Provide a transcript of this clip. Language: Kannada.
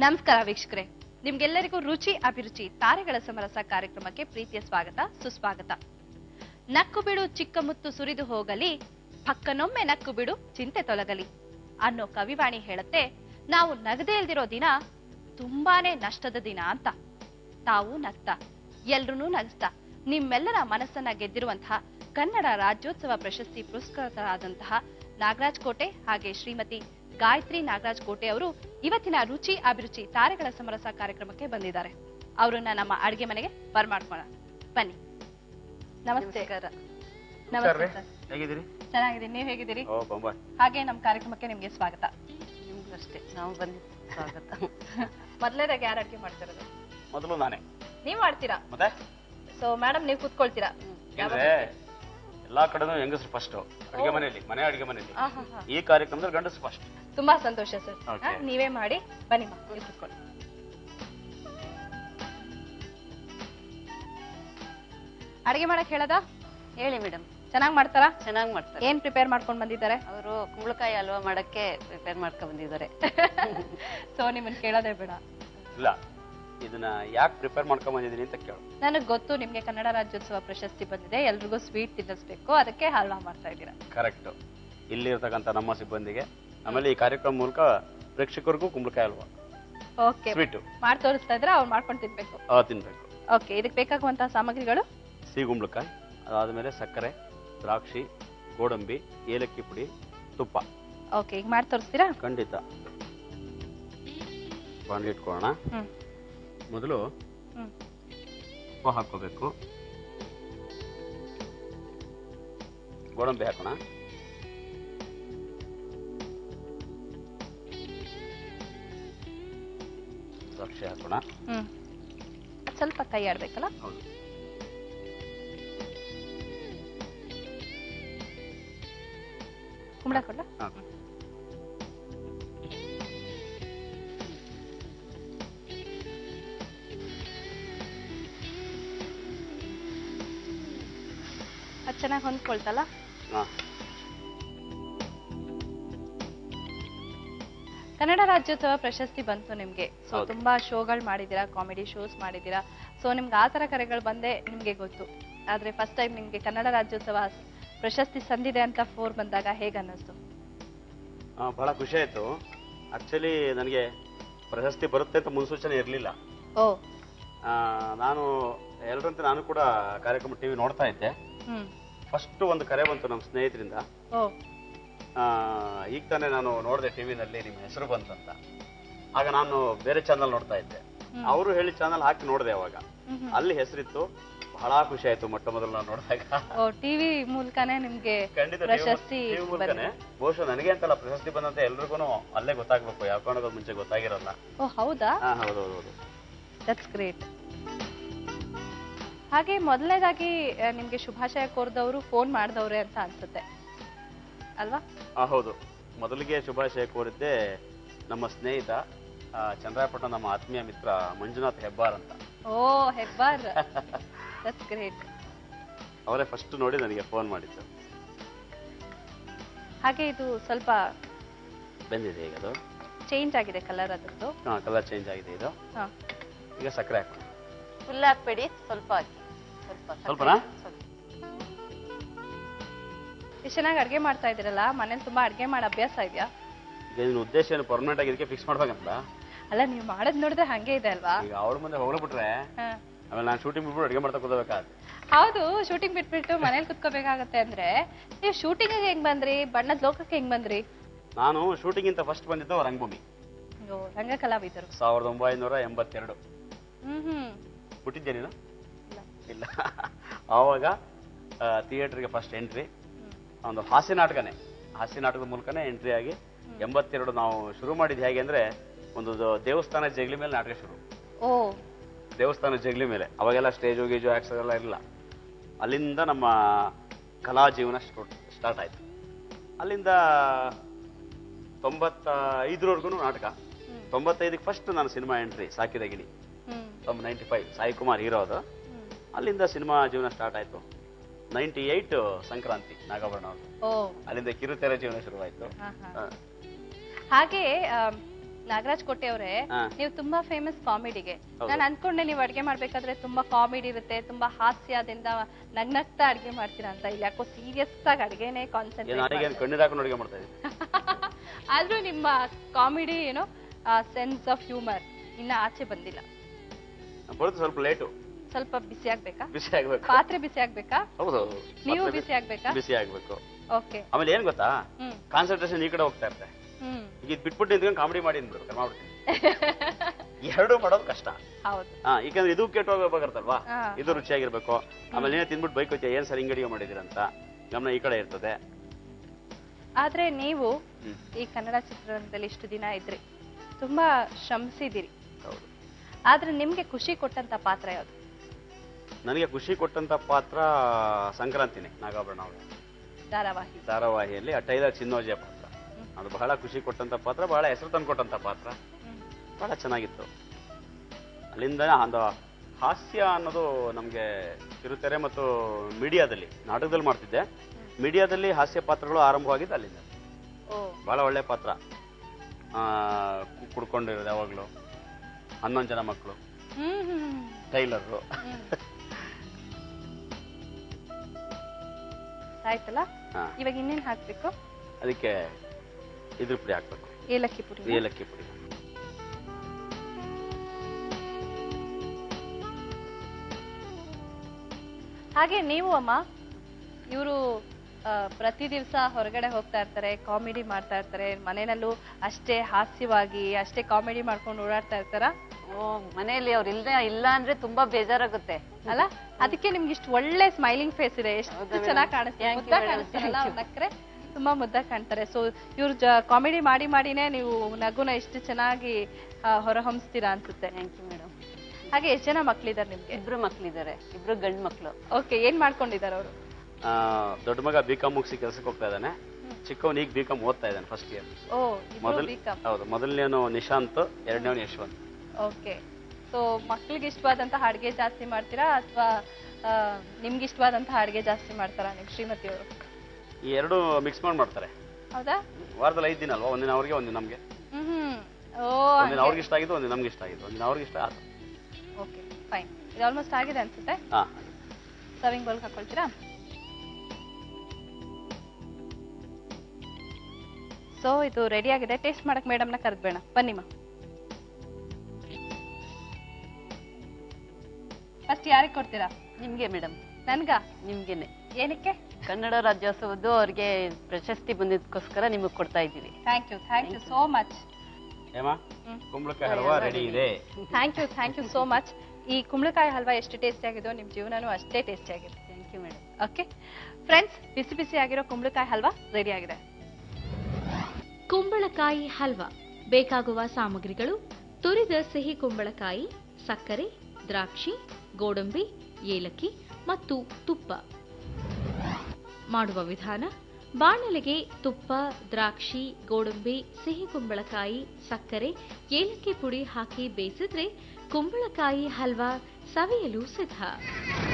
ನಮಸ್ಕಾರ ವೀಕ್ಷಕರೇ ನಿಮ್ಗೆಲ್ಲರಿಗೂ ರುಚಿ ಅಭಿರುಚಿ ತಾರೆಗಳ ಸಮರಸ ಕಾರ್ಯಕ್ರಮಕ್ಕೆ ಪ್ರೀತಿಯ ಸ್ವಾಗತ ಸುಸ್ವಾಗತ ನಕ್ಕು ಬಿಡು ಚಿಕ್ಕ ಮುತ್ತು ಸುರಿದು ಹೋಗಲಿ ಪಕ್ಕನೊಮ್ಮೆ ನಕ್ಕು ಬಿಡು ಚಿಂತೆ ತೊಲಗಲಿ ಅನ್ನೋ ಕವಿವಾಣಿ ಹೇಳುತ್ತೆ ನಾವು ನಗದೇ ಇಲ್ದಿರೋ ದಿನ ತುಂಬಾನೇ ನಷ್ಟದ ದಿನ ಅಂತ ತಾವು ನಗ್ತಾ ಎಲ್ರೂ ನಗಿಸ್ತಾ ನಿಮ್ಮೆಲ್ಲರ ಮನಸ್ಸನ್ನ ಗೆದ್ದಿರುವಂತಹ ಕನ್ನಡ ರಾಜ್ಯೋತ್ಸವ ಪ್ರಶಸ್ತಿ ಪುರಸ್ಕೃತರಾದಂತಹ ನಾಗರಾಜ್ ಕೋಟೆ ಹಾಗೆ ಶ್ರೀಮತಿ ಗಾಯತ್ರಿ ನಾಗರಾಜ್ ಕೋಟೆ ಅವರು ಇವತ್ತಿನ ರುಚಿ ಅಭಿರುಚಿ ತಾರೆಗಳ ಸಮರಸ ಕಾರ್ಯಕ್ರಮಕ್ಕೆ ಬಂದಿದ್ದಾರೆ ಅವರನ್ನ ನಮ್ಮ ಅಡಿಗೆ ಮನೆಗೆ ಬರ್ಮಾಡ್ಕೋಣ ಬನ್ನಿ ನಮಸ್ತೆ ನಮಸ್ತೆ ಸರ್ ಹೇಗಿದ್ದೀರಿ ಚೆನ್ನಾಗಿದ್ದೀನಿ ನೀವ್ ಹೇಗಿದ್ದೀರಿ ಓ ಬೊಂಬಾಯ್ ಹಾಗೆ ನಮ್ಮ ಕಾರ್ಯಕ್ರಮಕ್ಕೆ ನಿಮ್ಗೆ ಸ್ವಾಗತ ನಿಮ್ಗೂ ಅಷ್ಟೇ ನಾವು ಬಂದಿದ್ದು ಸ್ವಾಗತ ಮೊದಲೇದಾಗಿ ಯಾರು ಅಡಿಗೆ ಮಾಡ್ತಿರೋದು ಮೊದಲು ನಾನೇ ನೀವ್ ಮಾಡ್ತೀರಾ ಮತ್ತೆ ಸೊ ಮೇಡಮ್ ನೀವು ಕೂತ್ಕೊಳ್ತೀರಾ ಯಾಕಂದ್ರೆ ಎಲ್ಲಾ ಕಡೆನೂ ಹೆಂಗಸ್ರು ಫಸ್ಟ್ ಅಡಿಗೆ ಮನೆಯಲ್ಲಿ ಮನೆ ಅಡಿಗೆ ಮನೆಯಲ್ಲಿ ಆಹಾಹಾ. ಈ ಕಾರ್ಯಕ್ರಮದಲ್ಲಿ ಗಂಡಸರು ಫಸ್ಟ್ ತುಂಬಾ ಸಂತೋಷ ಸರ್ Okay. ನೀವೇ ಮಾಡಿ ಬನ್ನಿ ಮಾ ನೀವು ಕೂತ್ಕೊಳ್ಳಿ ಅಡಿಗೆ ಮಾಡಕ್ ಹೇಳದ ಹೇಳಿ ಮೇಡಮ್ ಚೆನ್ನಾಗ್ ಮಾಡ್ತಾರಾ ಚೆನ್ನಾಗಿ ಮಾಡ್ತಾರೆ ಏನ್ ಪ್ರಿಪೇರ್ ಮಾಡ್ಕೊಂಡ್ ಬಂದಿದ್ದಾರೆ ಅವರು ಕುಂಬಳಕಾಯಿ ಹಲ್ವಾ ಮಾಡಕ್ಕೆ ಪ್ರಿಪೇರ್ ಮಾಡ್ಕೊಂಡ್ ಬಂದಿದ್ದಾರೆ ಸೊ ನಿಮ್ಮನ್ ಕೇಳೋದೇ ಬೇಡ ಇಲ್ಲ ಇದನ್ನ ಯಾಕೆ ಪ್ರಿಪೇರ್ ಮಾಡ್ಕೊಂಡ್ ಬಂದಿದ್ದೀನಿ ಅಂತ ಕೇಳು ನನಗ್ ಗೊತ್ತು ನಿಮ್ಗೆ ಕನ್ನಡ ರಾಜ್ಯೋತ್ಸವ ಪ್ರಶಸ್ತಿ ಬಂದಿದೆ ಎಲ್ರಿಗೂ ಸ್ವೀಟ್ ತಿನ್ನಿಸ್ಬೇಕು ಅದಕ್ಕೆ ಹಲ್ವಾ ಮಾಡ್ತಾ ಇದ್ದೀರಾ ಕರೆಕ್ಟ್ ಇಲ್ಲಿರ್ತಕ್ಕಂಥ ನಮ್ಮ ಸಿಬ್ಬಂದಿಗೆ ಆಮೇಲೆ ಈ ಕಾರ್ಯಕ್ರಮ ಮೂಲಕ ಪ್ರೇಕ್ಷಕರಿಗೂ ಕುಂಬಳಕಾಯಿ ಅಲ್ವಾ ಓಕೆ ಸ್ವೀಟು ಮಾಡಿ ತೋರಿಸ್ತಾ ಇದ್ರೆ ಅವ್ರು ಮಾಡ್ಕೊಂಡು ತಿನ್ಬೇಕು ಆ ತಿನ್ಬೇಕು ಓಕೆ ಇದಕ್ಕೆ ಬೇಕಾಗುವಂತಹ ಸಾಮಗ್ರಿಗಳು ಸಿಹಿ ಕುಂಬಳಕಾಯಿ ಅದಾದ್ಮೇಲೆ ಸಕ್ಕರೆ ದ್ರಾಕ್ಷಿ ಗೋಡಂಬಿ ಏಲಕ್ಕಿ ಪುಡಿ ತುಪ್ಪ ಓಕೆ ಈಗ ಮಾಡಿ ತೋರಿಸ್ತೀರಾ ಖಂಡಿತ ಬಾಂಡ್ಲಿ ಇಟ್ಕೊಳ್ಳೋಣ ಹ್ಮ್ ಮೊದಲು ಹ್ಮ್ ಉಪ್ಪು ಹಾಕೋಬೇಕು ಗೋಡಂಬಿ ಹಾಕೋಣ ದ್ರಾಕ್ಷಿ ಹಾಕೋಣ ಹ್ಮ್ ಸ್ವಲ್ಪ ಕೈ ಆಡ್ಬೇಕಲ್ಲ ಹೌದು ಕುಂಬಳ ಕೊಡ್ಲ ಹಾಕು. ಅದು ಚೆನ್ನಾಗಿ ಹೊಂದ್ಕೊಳ್ತಲ್ಲ ಹಾ ಕನ್ನಡ ರಾಜ್ಯೋತ್ಸವ ಪ್ರಶಸ್ತಿ ಬಂತು ನಿಮ್ಗೆ ಸೊ ಹೌದು. ತುಂಬಾ ಶೋಗಳು ಮಾಡಿದೀರಾ ಕಾಮಿಡಿ ಶೋಸ್ ಮಾಡಿದೀರಾ ಸೊ ನಿಮ್ಗೆ ಆ ತರ ಕರೆಗಳು ಬಂದೆ ನಿಮ್ಗೆ ಗೊತ್ತು ಆದ್ರೆ ಫಸ್ಟ್ ಟೈಮ್ ನಿಮ್ಗೆ ಕನ್ನಡ ರಾಜ್ಯೋತ್ಸವ ಪ್ರಶಸ್ತಿ ಸಂದಿದೆ ಅಂತ ಫೋರ್ ಬಂದಾಗ ಹೇಗ ಅನ್ನಿಸ್ತು ಆ, ಬಹಳ ಖುಷಿ ಆಯ್ತು ಆಕ್ಚುಲಿ ನನಗೆ ಪ್ರಶಸ್ತಿ ಬರುತ್ತೆ ಅಂತ ಮುನ್ಸೂಚನೆ ಇರಲಿಲ್ಲ ಓ ನಾನು ಎಲ್ಲರಂತೆ ನಾನು ಕೂಡ ಕಾರ್ಯಕ್ರಮ ಟಿವಿ ನೋಡ್ತಾ ಇದ್ದೆ ಹ್ಮ್ ಫಸ್ಟ್ ಒಂದು ಕರೆ ಬಂತು ನಮ್ಮ ಸ್ನೇಹಿತರಿಂದ ಓ ಆ, ಈಗ ತಾನೇ ನಾನು ನೋಡಿದೆ ಟಿವಿನಲ್ಲಿ ನಿಮ್ಮ ಹೆಸರು ಬಂತಂತ ಆಗ ನಾನು ಬೇರೆ ಚಾನಲ್ ನೋಡ್ತಾ ಇದ್ದೆ ಹ್ಮ್. ಅವರು ಹೇಳಿ ಚಾನಲ್ ಹಾಕಿ ನೋಡಿದೆ ಅವಾಗ ಹ್ಮ್ ಹ್ಮ್. ಅಲ್ಲಿ ಹೆಸರಿತ್ತು ಬಹಳ ಖುಷಿ ಆಯ್ತು ಮೊಟ್ಟ ಮೊದಲು ನಾನು ನೋಡಿದಾಗ ಓ ಟಿವಿ ಮೂಲಕನೇ ನಿಮ್ಗೆ ಖಂಡಿತ ಪ್ರಶಸ್ತಿ TV ಮೂಲಕನೇ ಬಹುಶಃ ನನಗೆ ಅಂತಲ್ಲ ಪ್ರಶಸ್ತಿ ಬಂದಂತ ಎಲ್ರಿಗೂ ಅಲ್ಲೇ ಗೊತ್ತಾಗ್ಬೇಕು ಯಾವ ಕಾರಣಕ್ಕೂ ಮುಂಚೆ ಗೊತ್ತಾಗಿರಲ್ಲ ಓ ಹೌದಾ ಹಾ ಹೌದು ಹೌದು ಹೌದು ದಟ್ಸ್ ಗ್ರೇಟ್ ಹಾಗೆ ಮೊದಲನೇದಾಗಿ ಆ, ನಿಮ್ಗೆ ಶುಭಾಶಯ ಕೋರ್ದವರು ಫೋನ್ ಮಾಡಿದವ್ರೆ ಅಂತ ಅನ್ಸುತ್ತೆ ಅಲ್ವಾ ಆ, ಹೌದು ಮೊದಲಿಗೆ ಶುಭಾಶಯ ಕೋರಿದ್ದೆ ನಮ್ಮ ಸ್ನೇಹಿತ ಆ, ಚಂದ್ರಾಯಪಟ್ಟಣ ನಮ್ಮ ಆತ್ಮೀಯ ಮಿತ್ರ ಮಂಜುನಾಥ್ ಹೆಬ್ಬಾರ್ ಅಂತ ಓ ಹೆಬ್ಬಾರ್ ದಟ್ಸ್ ಗ್ರೇಟ್ ಅವರೇ ಫಸ್ಟ್ ನೋಡಿ ನನಗೆ ಫೋನ್ ಮಾಡಿದ್ದು ಹಾಗೆ ಇದು ಸ್ವಲ್ಪ ಬಂದಿದೆ ಈಗ ಅದು ಚೇಂಜ್ ಆಗಿದೆ ಕಲರ್ ಅದರದ್ದು ಹಾ ಕಲರ್ ಚೇಂಜ್ ಆಗಿದೆ ಇದು ಹಾ ಈಗ ಸಕ್ಕರೆ ಹಾಕೋಣ ಫುಲ್ ಹಾಕ್ಬೇಡಿ ಸ್ವಲ್ಪ ಹಾಕಿ ಸ್ವಲ್ಪ ಸಕ್ಕರೆ ಸ್ವಲ್ಪನಾ? ಸ್ವಲ್ಪ. ಎಷ್ಟು ಚೆನ್ನಾಗಿ ಅಡ್ಗೆ ಮಾಡ್ತಾ ಇದ್ದೀರಲ್ಲ ಮನೇಲಿ ತುಂಬಾ ಅಡ್ಗೆ ಮಾಡೋ ಅಭ್ಯಾಸ ಇದೆಯಾ ಈಗ ನಿನ್ನ ಉದ್ದೇಶ ಏನು ಪರ್ಮನೆಂಟ್ ಆಗಿ ಇದಕ್ಕೆ ಫಿಕ್ಸ್ ಮಾಡ್ಬೇಕಂತ ಅಲ್ಲ ನೀವು ಮಾಡೋದ್ ನೋಡಿದ್ರೆ ಹಂಗೆ ಇದೆ ಅಲ್ವಾ ಈಗ ಅವ್ರ ಮುಂದೆ ಹೋಗ್ಬಿಟ್ರೆ ಹಾ. ಆಮೇಲೆ ನಾನು ಶೂಟಿಂಗ್ ಬಿಟ್ಬಿಟ್ಟು ಅಡುಗೆ ಮಾಡ್ತಾ ಕೂದಬೇಕಾಗುತ್ತೆ ಹೌದು ಶೂಟಿಂಗ್ ಬಿಟ್ಬಿಟ್ಟು ಮನೇಲಿ ಕುತ್ಕೋಬೇಕಾಗತ್ತೆ ಅಂದ್ರೆ ನೀವು ಶೂಟಿಂಗ್ ಹೆಂಗ್ ಬಂದ್ರಿ ಬಣ್ಣದ ಲೋಕಕ್ಕೆ ಹೆಂಗ್ ಬಂದ್ರಿ ನಾನು ಶೂಟಿಂಗ್ ಇಂತ ಫಸ್ಟ್ ಬಂದಿದ್ದು ರಂಗಭೂಮಿ ಓ ರಂಗ ಕಲಾವಿದರು ಸಾವಿರದ ಒಂಬೈನೂರ ಎಂಬತ್ತೆರಡು ಹ್ಮ್ ಹ್ಮ್ ಹುಟ್ಟಿದ್ದೆ ನೀನು ಇಲ್ಲ. ಇಲ್ಲ ಆವಾಗ ಥಿಯೇಟರ್ಗೆ ಫಸ್ಟ್ ಎಂಟ್ರಿ ಒಂದು ಹಾಸ್ಯ ನಾಟಕನೇ ಹಾಸ್ಯ ನಾಟಕದ ಮೂಲಕನೇ ಎಂಟ್ರಿ ಆಗಿ ಎಂಬತ್ತೆರಡು ನಾವು ಶುರು ಮಾಡಿದ್ದು ಹೇಗೆ ಅಂದ್ರೆ ಒಂದು ದ- ದೇವಸ್ಥಾನ ಜಗಲಿ ಮೇಲೆ ನಾಟಕ ಶುರು ಓ ದೇವಸ್ಥಾನ ಜಗಲಿ ಮೇಲೆ ಅವಾಗೆಲ್ಲ ಸ್ಟೇಜು ಗೀಜು ಆಕ್ಸ್ ಎಲ್ಲ ಇರಲಿಲ್ಲ ಅಲ್ಲಿಂದ ನಮ್ಮ ಕಲಾ ಜೀವನ ಸ್ಟಾರ್ಟ್ ಆಯ್ತು ಅಲ್ಲಿಂದ ತೊಂಬತ್ತ ಐದರವರೆಗೂ ನಾಟಕ ಹ್ಮ್. ತೊಂಬತ್ತೈದಕ್ಕೆ ಫಸ್ಟ್ ನಾನು ಸಿನಿಮಾ ಎಂಟ್ರಿ ಸಾಕಿದ ಗಿಣಿ ಹ್ಮ್ ತೊಂಬ ninety five Sai Kumar hero ಅದು ಹ್ಮ್. ಅಲ್ಲಿಂದ ಸಿನಿಮಾ ಜೀವನ ಸ್ಟಾರ್ಟ್ ಆಯ್ತು ನೈಂಟಿ ಏಯ್ಟ್ ಸಂಕ್ರಾಂತಿ ನಾಗಾಭರಣ ಅವರು ಓ ಅಲ್ಲಿಂದ ಕಿರುತೆರೆ ಜೀವನ ಶುರುವಾಯ್ತು ಹಾ, ಹಾ. ಆ, ಹಾಗೆ ಆ, ನಾಗರಾಜ್ ಕೋಟೆ ಅವರೇ ಹಾ. ನೀವು ತುಂಬಾ ಫೇಮಸ್ ಕಾಮಿಡಿಗೆ ಹೌದು. ನಾನು ಅನ್ಕೊಂಡೆ ನೀವು ಅಡ್ಗೆ ಮಾಡ್ಬೇಕಾದ್ರೆ ತುಂಬಾ ಕಾಮಿಡಿ ಇರುತ್ತೆ ತುಂಬಾ ಹಾಸ್ಯದಿಂದ ನಗ್ನಗ್ತಾ ಅಡ್ಗೆ ಮಾಡ್ತೀರಾ ಅಂತ ಇಲ್ಲಿ ಯಾಕೋ ಸೀರಿಯಸ್ ಆಗಿ ಅಡ್ಗೆನೆ ಏನು ಕಾನ್ಸಂಟ್ರೇಟ್ ಅಡಿಗೆ ಕಣ್ಣೀರ್ ಹಾಕೊಂಡು ಅಡಿಗೆ ಮಾಡ್ತಾ ಇದ್ದೀನಿ ಆದ್ರೂ ನಿಮ್ಮ ಕಾಮಿಡಿ ಏನೋ ಸೆನ್ಸ್ ಆಫ್ ಹ್ಯೂಮರ್ ಇನ್ನ ಆಚೆ ಬಂದಿಲ್ಲ ಬರುತ್ತೆ ಸ್ವಲ್ಪ ಲೇಟು ಸ್ವಲ್ಪ ಬಿಸಿ ಆಗ್ಬೇಕಾ ಬಿಸಿ ಆಗ್ಬೇಕು ಪಾತ್ರೆ ಬಿಸಿ ಆಗ್ಬೇಕಾ ಹೌದು ನೀವು ಮತ್ತೆ ಬಿಸಿ ಆಗ್ಬೇಕಾ ಬಿಸಿ ಆಗ್ಬೇಕು ಓಕೆ ಆಮೇಲೆ ಏನ್ ಗೊತ್ತಾ ಹ್ಮ್ ಕಾನ್ಸಂಟ್ರೇಷನ್ ಈ ಕಡೆ ಹೋಗ್ತಾ ಇರುತ್ತೆ ಹ್ಮ್ ಈಗ ಇದು ಬಿಟ್ಬಿಟ್ಟು ನಿಂತ್ಕೊಂಡು ಕಾಮಿಡಿ ಮಾಡಿ ಅಂದ್ಬಿಡ್ಬೇಕು ಮಾಡ್ಬಿಡ್ತೀನಿ ಎರಡು ಮಾಡೋದು ಕಷ್ಟ ಹೌದು ಹಾ ಯಾಕಂದ್ರೆ ಇದು ಕೆಟ್ಟು ಹೋಗ್ಬೇಕಾಗತ್ತಲ್ವಾ ಹಾ. ಇದು ರುಚಿಯಾಗಿರ್ಬೇಕು ಆಮೇಲೆ ನೀನೇ ತಿಂದ್ಬಿಟ್ಟು ಬೈಕ್ ಹೋಗ್ತೀಯ ಏನ್ ಸರ್ ಹಿಂಗ್ ಅಡಿಗೆ ಮಾಡಿದಿರಂತ ಗಮನ ಈ ಕಡೆ ಇರ್ತದೆ ಆದ್ರೆ ನೀವು ಹ್ಮ್ ಈ ಕನ್ನಡ ಚಿತ್ರರಂಗದಲ್ಲಿ ಇಷ್ಟು ದಿನ ಇದ್ರಿ ತುಂಬಾ ಶ್ರಮಿಸಿದಿರಿ ಹೌದು ಆದ್ರೆ ನಿಮ್ಗೆ ಖುಷಿ ಕೊಟ್ಟಂತ ಪಾತ್ರ ಯಾವ್ದು ನನಗೆ ಖುಷಿ ಕೊಟ್ಟಂತ ಪಾತ್ರ ಸಂಕ್ರಾಂತಿನೇ ನಾಗಾಭರಣ ಅವರ ಧಾರಾವಾಹಿ ಧಾರಾವಾಹಿಯಲ್ಲಿ ಆ ಟೈಲರ್ ಚಿನ್ನೋಜಯ ಪಾತ್ರ ಹ್ಮ್. ಅದು ಬಹಳ ಖುಷಿ ಕೊಟ್ಟಂತ ಪಾತ್ರ ಬಹಳ ಹೆಸರು ತಂದ್ಕೊಟ್ಟಂತ ಪಾತ್ರ ಹ್ಮ್. ಬಹಳ ಚೆನ್ನಾಗಿತ್ತು ಅಲ್ಲಿಂದ ಒಂದು ಹಾಸ್ಯ ಅನ್ನೋದು ನಮಗೆ ಕಿರುತೆರೆ ಮತ್ತು ಮೀಡಿಯಾದಲ್ಲಿ ನಾಟಕದಲ್ಲಿ ಮಾಡ್ತಿದ್ದೆ ಮೀಡಿಯಾದಲ್ಲಿ ಹಾಸ್ಯ ಪಾತ್ರಗಳು ಆರಂಭವಾಗಿದ್ದು ಅಲ್ಲಿಂದ ಓ ಬಹಳ ಒಳ್ಳೆ ಪಾತ್ರ ಆ, ಕು- ಕುಡ್ಕೊಂಡಿರೋದು ಯಾವಾಗಲೂ ಹನ್ನೊಂದು ಜನ ಮಕ್ಕಳು ಹ್ಮ್ ಹ್ಮ್ ಟೈಲರು ಹ್ಮ್. ಆಯ್ತಲ್ಲ ಹಾ ಇವಾಗ ಇನ್ನೇನ್ ಹಾಕ್ಬೇಕು ಅದಕ್ಕೆ ಇದ್ರ ಪುಡಿ ಹಾಕ್ಬೇಕು ಏಲಕ್ಕಿ ಪುಡಿ ಏಲಕ್ಕಿ ಪುಡಿ ಹಾಗೆ ನೀವು ಅಮ್ಮ ಇವರು ಪ್ರತಿ ದಿವಸ ಹೊರಗಡೆ ಹೋಗ್ತಾ ಇರ್ತಾರೆ ಕಾಮಿಡಿ ಮಾಡ್ತಾ ಇರ್ತಾರೆ ಮನೆಯಲ್ಲೂ ಅಷ್ಟೇ ಹಾಸ್ಯವಾಗಿ ಅಷ್ಟೇ ಕಾಮಿಡಿ ಮಾಡ್ಕೊಂಡು ಓಡಾಡ್ತಾ ಇರ್ತಾರ ಓ ಮನೆಯಲ್ಲಿ ಅವ್ರು ಇಲ್ದೇ ಇಲ್ಲ ಅಂದ್ರೆ ತುಂಬಾ ಬೇಜಾರಾಗುತ್ತೆ ಅಲ್ಲ ಅದಕ್ಕೆ ನಿಮ್ಗೆ ಇಷ್ಟು ಒಳ್ಳೆ ಸ್ಮೈಲಿಂಗ್ ಫೇಸ್ ಇದೆ ಎಷ್ಟು ಹೌದಾ madam? ಚೆನ್ನಾಗಿ ಕಾಣಿಸ್ತಾರೆ Thank you ಮುದ್ದಾಗಿ madam, ಕಾಣಿಸ್ತಾರಲ್ಲ thank you. ಅವ್ರ್ ನಕ್ರೆ ತುಂಬಾ ಮುದ್ದಾಗಿ ಕಾಣ್ತಾರೆ ಸೊ ಇವ್ರು ಕಾಮಿಡಿ ಮಾಡಿ ಮಾಡಿನೇ ನೀವು ನಗುನ ಎಷ್ಟು ಚೆನ್ನಾಗಿ ಆ, ಹೊರಹೊಮ್ಸ್ತೀರಾ ಅನ್ಸುತ್ತೆ ಥ್ಯಾಂಕ್ ಯು ಮೇಡಮ್ ಹಾಗೆ ಎಷ್ಟು ಜನ ಮಕ್ಳಿದಾರೆ ನಿಮ್ಗೆ ಇಬ್ರು ಮಕ್ಳಿದ್ದಾರೆ ಇಬ್ರು ಗಂಡ್ ಮಕ್ಳು ಓಕೆ ಏನ್ ಮಾಡ್ಕೊಂಡಿದ್ದಾರೆ ಅವರು ಆ, ದೊಡ್ಡ ಮಗ ಬಿ ಕಾಮ್ ಮುಗಿಸಿ ಕೆಲಸಕ್ಕೆ ಹೋಗ್ತಾ ಇದ್ದಾನೆ ಚಿಕ್ಕವನು ಈಗ ಬಿ ಕಾಮ್ ಓದ್ತಾ ಇದ್ದಾನೆ ಫಸ್ಟ್ ಇಯರ್ ಓ ಇಬ್ರು ಮೊದಲ್ ಬಿಕಾಮ್ ಹೌದು ಮೊದಲನೇನು ನಿಶಾಂತ್ ಎರಡನೇವನು ಯಶವಂತ್ ಓಕೆ ಸೊ ಮಕ್ಳಿಗೆ ಇಷ್ಟವಾದಂತಹ ಅಡ್ಗೆ ಜಾಸ್ತಿ ಮಾಡ್ತೀರಾ ಅಥವಾ ನಿಮ್ಗೆ ಇಷ್ಟವಾದಂತಹ ಅಡ್ಗೆ ಜಾಸ್ತಿ ಮಾಡ್ತಾರಾ ನಿಮ್ ಶ್ರೀಮತಿ ಅವರು ಈ ಎರಡು ಮಿಕ್ಸ್ ಮಾಡಿ ಮಾಡ್ತಾರೆ ಹೌದಾ ವಾರದಲ್ಲಿ ಐದು ದಿನ ಅಲ್ವಾ ಒಂದಿನ ಅವ್ರಿಗೆ ಒಂದಿನ ನಮಗೆ ಹ್ಮ್ ಹ್ಮ್ ಓ ಒಂದಿನ ಅವ್ರಿಗೆ ಇಷ್ಟ ಆಗಿದ್ದು ಒಂದಿನ ನಮ್ಗೆ ಇಷ್ಟ ಆಗಿದ್ದು ಒಂದಿನ ಅವ್ರಿಗೆ ಇಷ್ಟ ಆಯ್ತು ಓಕೆ ಫೈನ್ ಇದು ಆಲ್ಮೋಸ್ಟ್ ಆಗಿದೆ ಅನ್ಸುತ್ತೆ ಹಾ ಸರ್ವಿಂಗ್ ಬೌಲ್ ಹಾಕೊಳ್ತೀರಾ ಸೊ ಇದು ರೆಡಿ ಆಗಿದೆ ಟೇಸ್ಟ್ ಮಾಡಕ್ ಮೇಡಮ್ನ ಕರೆದ್ಬೇಡ ಬನ್ನಿಮ್ಮ ಫಸ್ಟ್ ಯಾರಿಗೆ ಕೊಡ್ತೀರಾ ನಿಮ್ಗೆ ಮೇಡಮ್ ನನ್ಗ ನಿಮ್ಗೆನೆ ಏನಕ್ಕೆ ಕನ್ನಡ ರಾಜ್ಯೋತ್ಸವದ್ದು ಅವ್ರಿಗೆ ಪ್ರಶಸ್ತಿ ಬಂದಿದ್ದಕ್ಕೋಸ್ಕರ ನಿಮಗೆ ಕೊಡ್ತಾ ಇದ್ದೀವಿ thank you thank you so much Hema ಕುಂಬಳಕಾಯಿ ಹಲ್ವಾ ರೆಡಿ ಇದೆ thank you thank you so much ಈ ಕುಂಬಳಕಾಯಿ ಹಲ್ವಾ ಎಷ್ಟು ಟೇಸ್ಟಿ ಆಗಿದೆಯೋ ನಿಮ್ಮ ಜೀವನನೂ ಅಷ್ಟೇ ಟೇಸ್ಟಿ ಆಗಿದೆ thank you madam okay friends ಬಿಸಿ ಬಿಸಿ ಆಗಿರೋ ಕುಂಬಳಕಾಯಿ ಹಲ್ವಾ ರೆಡಿ ಆಗಿದೆ ಕುಂಬಳಕಾಯಿ ಹಲ್ವಾ ಬೇಕಾಗುವ ಸಾಮಗ್ರಿಗಳು ತುರಿದ ಸಿಹಿ ಕುಂಬಳಕಾಯಿ ಸಕ್ಕರೆ ದ್ರಾಕ್ಷಿ ಗೋಡಂಬಿ ಏಲಕ್ಕಿ ಮತ್ತು ತುಪ್ಪ ಮಾಡುವ ವಿಧಾನ ಬಾಣಲೆಗೆ ತುಪ್ಪ ದ್ರಾಕ್ಷಿ ಗೋಡಂಬಿ ಸಿಹಿ ಕುಂಬಳಕಾಯಿ ಸಕ್ಕರೆ ಏಲಕ್ಕಿ ಪುಡಿ ಹಾಕಿ ಬೇಯಿಸಿದ್ರೆ ಕುಂಬಳಕಾಯಿ ಹಲ್ವಾ ಸವಿಯಲು ಸಿದ್ಧ